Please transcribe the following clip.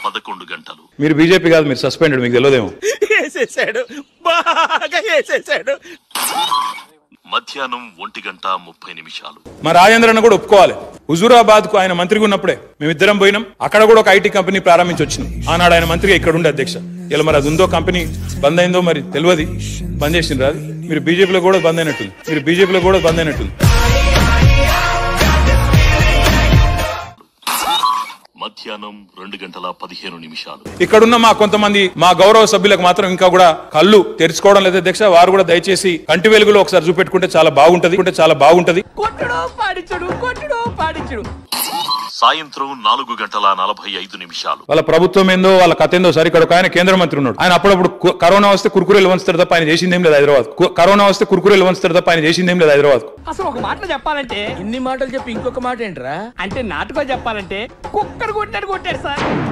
పదకొండు గంటలు మీరు బీజేపీ కాదు మీరు సస్పెండెడ్ మీకు తెలియదేమో వేసేసాడు బాగా వేసేసాడు మధ్యాహ్నం ఒంటి గంట ముప్పై నిమిషాలు మా రాజేంద్రన్న కూడా ఒప్పుకోవాలి హుజూరాబాద్ కు ఆయన మంత్రిగా ఉన్నప్పుడే మేమిద్దరం పోయినాం అక్కడ కూడా ఒక ఐటీ కంపెనీ ప్రారంభించి వచ్చినాం ఆనాడు ఆయన మంత్రిగా ఇక్కడ ఉండే అధ్యక్ష ఇలా మరి అది ఉందో కంపెనీ బంద్ అయిందో మరి తెలియదు బంద్ చేసిండ్రు అది మీరు బీజేపీలో కూడా బంద్ అయినట్టుంది మీరు బీజేపీలో కూడా బంద్ అయినట్టుంది మధ్యాహ్నం రెండు గంటల పదిహేను నిమిషాలు ఇక్కడున్న మా కొంతమంది మా గౌరవ సభ్యులకు మాత్రం ఇంకా కూడా కళ్ళు తెరుచుకోవడం లేదు అధ్యక్ష వారు కూడా దయచేసి కంటి వెలుగులో ఒకసారి చూపెట్టుకుంటే చాలా బాగుంటది ఉంటే చాలా బాగుంటది కొట్టుడు పాడించుడు కొట్టుడు పాడించుడు సాయంత్రం నాలుగు గంటల నలభై ఐదు నిమిషాలు వాళ్ళ ప్రభుత్వం ఏందో వాళ్ళ కథ ఏందో సరే ఇక్కడ ఒక ఆయన కేంద్ర మంత్రి ఉన్నాడు ఆయన అప్పుడప్పుడు కు- కరోనా వస్తే కుర్కురేలు వంచుతారు తప్ప ఆయన చేసిందేం లేదు హైదరాబాద్ కు- కరోనా వస్తే కుర్కురేలు వంచుతారు తప్ప ఆయన చేసిందేం లేదు హైదరాబాద్ అసలు ఒక మాటలో చెప్పాలంటే ఇన్ని మాటలు చెప్పి ఇంకొక మాట ఏంట్రా అంటే నాటుకో చెప్పాలంటే కుక్కర్ కొట్టాడు కొట్టాడు సార్